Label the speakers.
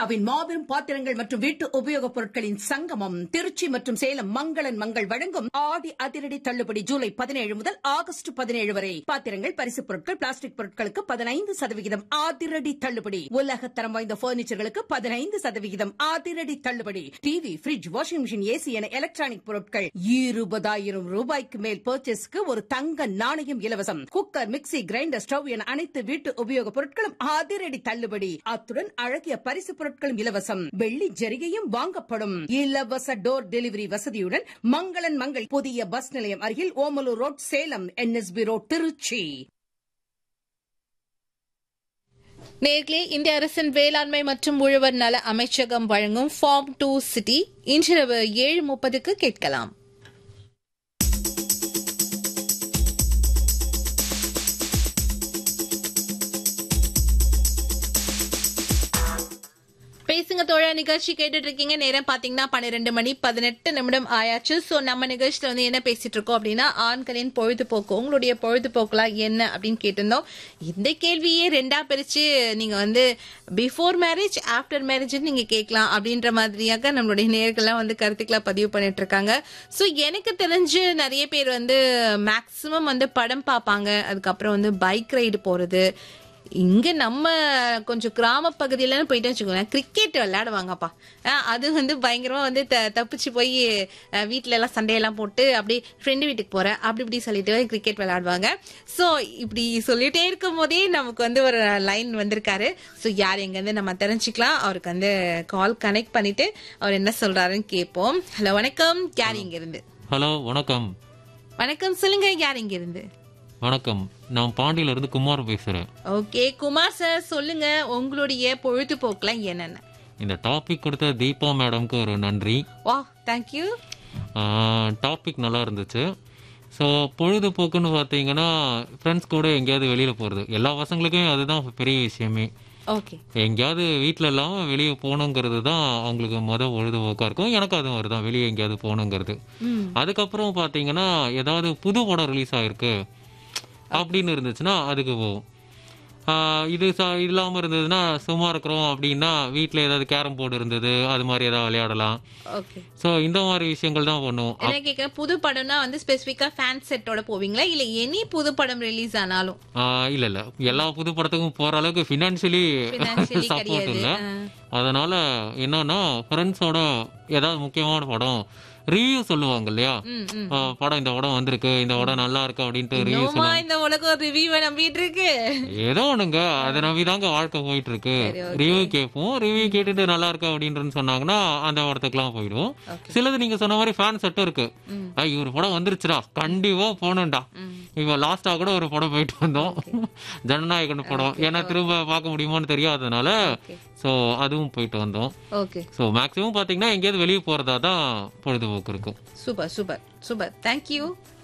Speaker 1: இந்தியாவின் மாபெரும் பாத்திரங்கள் மற்றும் வீட்டு உபயோகப் பொருட்களின் சங்கமம் திருச்சி மற்றும் சேலம் மங்களன் மங்கள் வழங்கும் ஆடி அதிரடி தள்ளுபடி ஜூலை பதினேழு முதல் ஆகஸ்ட் பதினேழு வரை பாத்திரங்கள் பரிசுப் பொருட்கள் பிளாஸ்டிக் பொருட்களுக்கு பதினைந்து சதவிகிதம் அதிரடி தள்ளுபடி உலக தரம் வாய்ந்த பர்னிச்சர்களுக்கு பதினைந்து சதவிகிதம் அதிரடி தள்ளுபடி TV fridge washing machine AC என எலக்ட்ரானிக் பொருட்கள் இருபதாயிரம் ரூபாய்க்கு மேல் பர்ச்சேஸ்க்கு ஒரு தங்க நாணயம் இலவசம் குக்கர் மிக்ஸி கிரைண்டர் ஸ்டவ் என அனைத்து வீட்டு உபயோகப் பொருட்களும் அதிரடி தள்ளுபடி அத்துடன் அழகிய பரிசு பொருட்களும் இலவசம் வெள்ளி ஜரிகையும் வாங்கப்படும் இலவச டோர் டெலிவரி வசதியுடன் மங்களன் மங்கள் புதிய பஸ் நிலையம் அருகில் Omalur road Salem NSP road Trichy
Speaker 2: நேர்களே இந்திய அரசின் வேளாண்மை மற்றும் உழவர் நல அமைச்சகம் வழங்கும் ஃபார்ம் டூ சிட்டி இன்றிரவு ஏழு முப்பதுக்கு கேட்கலாம் பேசுங்க தோழ நிகழ்ச்சி கேட்டுட்டு இருக்கீங்க நேரம் பாத்தீங்கன்னா பன்னிரெண்டு மணி பதினெட்டு நிமிடம் ஆயாச்சு சோ நம்ம நிகழ்ச்சியில வந்து என்ன பேசிட்டு இருக்கோம் அப்படின்னா ஆண்களின் பொழுதுபோக்கு உங்களுடைய பொழுதுபோக்குலாம் என்ன அப்படின்னு கேட்டிருந்தோம் இந்த கேள்வியே ரெண்டா பிரிச்சு நீங்க வந்து பிஃபோர் மேரேஜ் ஆஃப்டர் மேரேஜ் நீங்க கேட்கலாம் அப்படின்ற மாதிரியாக நம்மளுடைய நேர்கள்லாம் வந்து கருத்துக்களை பதிவு பண்ணிட்டு இருக்காங்க சோ எனக்கு தெரிஞ்சு நிறைய பேர் வந்து மேக்சிமம் வந்து படம் பார்ப்பாங்க அதுக்கப்புறம் வந்து பைக் ரைடு போறது இங்க நம்ம கொஞ்சம் கிராம பகுதியில போயிட்டு வச்சுக்கோங்களேன் கிரிக்கெட் விளையாடுவாங்கப்பா அஹ் அது வந்து பயங்கரமா வந்து த- தப்பிச்சு போய் அஹ் வீட்ல எல்லாம் சண்டையெல்லாம் போட்டு அப்படி ஃப்ரெண்டு வீட்டுக்கு போறேன் அப்படி இப்படி சொல்லிட்டு கிரிக்கெட் விளையாடுவாங்க சோ இப்படி சொல்லிட்டே இருக்கும் போதே நமக்கு வந்து ஒரு லைன் வந்திருக்காரு சோ யார் எங்க இருந்து நம்ம தெரிஞ்சுக்கலாம் அவருக்கு வந்து கால் கனெக்ட் பண்ணிட்டு அவர் என்ன சொல்றாருன்னு கேட்போம் ஹலோ வணக்கம் யார் இங்க இருந்து
Speaker 3: ஹலோ வணக்கம்
Speaker 2: வணக்கம் சொல்லுங்க யார் இங்க இருந்து
Speaker 3: வணக்கம் நான் பாண்டியில இருந்து குமார் பேசுறேன்
Speaker 2: ஓகே குமார் சார் சொல்லுங்க உங்களுடைய பொழுதுபோக்குலாம் என்னென்ன
Speaker 3: இந்த டாபிக் கொடுத்த தீபா மேடம்க்கு ஒரு நன்றி
Speaker 2: வா தேங்க்யூ
Speaker 3: டாபிக் நல்லா இருந்துச்சு ஸோ பொழுதுபோக்குன்னு பார்த்தீங்கன்னா ஃப்ரெண்ட்ஸ் கூட எங்கேயாவது வெளியில் போகிறது எல்லா பசங்களுக்கும் அதுதான் பெரிய விஷயமே
Speaker 2: ஓகே
Speaker 3: எங்கேயாவது வீட்டில் இல்லாமல் வெளியே போகணுங்கிறது தான் அவங்களுக்கு மொதல் பொழுதுபோக்காக இருக்கும் எனக்கு அது மாதிரி தான் வெளியே எங்கேயாவது போகணுங்கிறது
Speaker 2: ம்
Speaker 3: அதுக்கப்புறம் பார்த்தீங்கன்னா ஏதாவது புது படம் ரிலீஸ் ஆயிருக்கு அப்படின்னு இருந்துச்சுன்னா அதுக்கு போவோம் ஆஹ் இது ச இல்லாமல் இருந்ததுன்னா சும்மா இருக்கிறோம் அப்படின்னா வீட்டில் ஏதாவது கேரம் போர்டு இருந்தது அது மாதிரி ஏதாவது விளையாடலாம்
Speaker 2: ஓகே
Speaker 3: ஸோ இந்த மாதிரி விஷயங்கள் தான் பண்ணுவோம்
Speaker 2: என்ன கேட்க புது படம்னா வந்து ஸ்பெசிஃபிக்கா ஃபேன் செட்டோட போவீங்களா இல்ல எனி புது படம் ரிலீஸ் ஆனாலும்
Speaker 3: ஆஹ் இல்ல இல்ல எல்லா புது படத்துக்கும் போற அளவுக்கு ஃபினான்ஷியலி
Speaker 2: Financially
Speaker 3: சப்போர்ட்
Speaker 2: கிடையாது.
Speaker 3: இல்ல
Speaker 2: ஆ.
Speaker 3: அதனால என்னன்னா ஃப்ரெண்ட்ஸோட ஏதாவது முக்கியமான படம் ரிவ்யூ சொல்லுவாங்க இல்லையா
Speaker 2: ம் ம்
Speaker 3: ஆஹ் படம் இந்த படம் வந்திருக்கு இந்த படம் நல்லா இருக்கு அப்படின்ட்டு ரிவ்யூ
Speaker 2: நோமா இந்த உலகம் ரிவ்யூவை நம்பிட்டு இருக்கு
Speaker 3: ஏதோ ஒண்ணுங்க அதை நம்பி தாங்க வாழ்க்கை போயிட்டு இருக்கு
Speaker 2: சரி, okay.
Speaker 3: ரிவ்யூ கேட்போம் ரிவ்யூ கேட்டுட்டு நல்லா இருக்கு அப்படின்றன்னு சொன்னாங்கன்னா அந்த படத்துக்குலாம் போயிடுவோம்
Speaker 2: Okay.
Speaker 3: சிலது நீங்க சொன்ன மாதிரி ஃபேன் செட்டும் இருக்கு
Speaker 2: ம்.
Speaker 3: ஆ, இவர் படம் வந்துருச்சுடா கண்டிப்பா போகணும்டா
Speaker 2: ம்.
Speaker 3: இப்போ லாஸ்டா கூட ஒரு படம் போயிட்டு வந்தோம் ஜனநாயகன் படம் ஏன்னா திரும்ப பார்க்க முடியுமான்னு தெரியாதனால
Speaker 2: Okay.
Speaker 3: ஸோ அதுவும் போயிட்டு வந்தோம்
Speaker 2: ஓகே
Speaker 3: ஸோ மேக்ஸிமம் பார்த்தீங்கன்னா எங்கேயாவது வெளியே போறதா தான் பொழுதுபோக்கு இருக்கும்
Speaker 2: சூப்பர் சூப்பர் சூப்பர் தேங்க்யூ